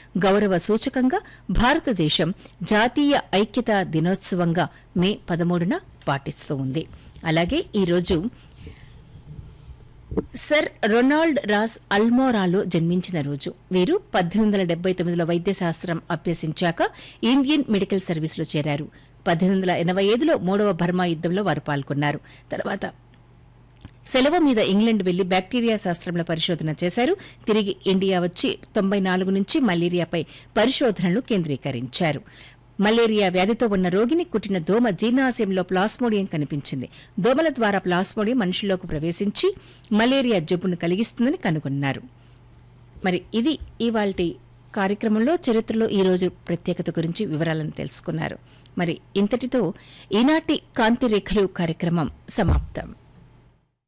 గౌరవ సూచకంగా భారతదేశం జాతీయ ఐక్యతా దినోత్సవంగా మే పదమూడున పాటిస్తూ ఉంది అలాగే ఈరోజు సర్ రొనాల్డ్ రాస్ అల్మోరాలో జన్మించిన రోజు వీరు పద్దెనిమిది వందల డెబ్బై తొమ్మిదిలో వైద్య శాస్త్రం అభ్యసించాక ఇండియన్ మెడికల్ సర్వీసులో చేరారు పద్దెనిమిది వందల ఎనభై ఐదులో మూడవ బర్మా యుద్దంలో వారు పాల్గొన్నారు తర్వాత సెలవు మీద ఇంగ్లాండ్ వెళ్లి బ్యాక్టీరియా శాస్త్రంలో పరిశోధన చేశారు తిరిగి ఇండియా వచ్చి తొంభై నాలుగు నుంచి మలేరియాపై పరిశోధనలు కేంద్రీకరించారు మలేరియా వ్యాధితో ఉన్న రోగిని కుట్టిన దోమ జీర్ణాశయంలో ప్లాస్మోడియం కనిపించింది దోమల ద్వారా ప్లాస్మోడియం మనుషుల్లోకి ప్రవేశించి మలేరియా జబ్బును కలిగిస్తుందని కనుగొన్నారు మరి ఇది ఇవాల్టి కార్యక్రమంలో చరిత్రలో ఈ రోజు ప్రత్యేకత గురించి వివరాలను తెలుసుకున్నారు మరి ఇంతటితో ఈనాటి కాంతి రేఖలు కార్యక్రమం సమాప్తం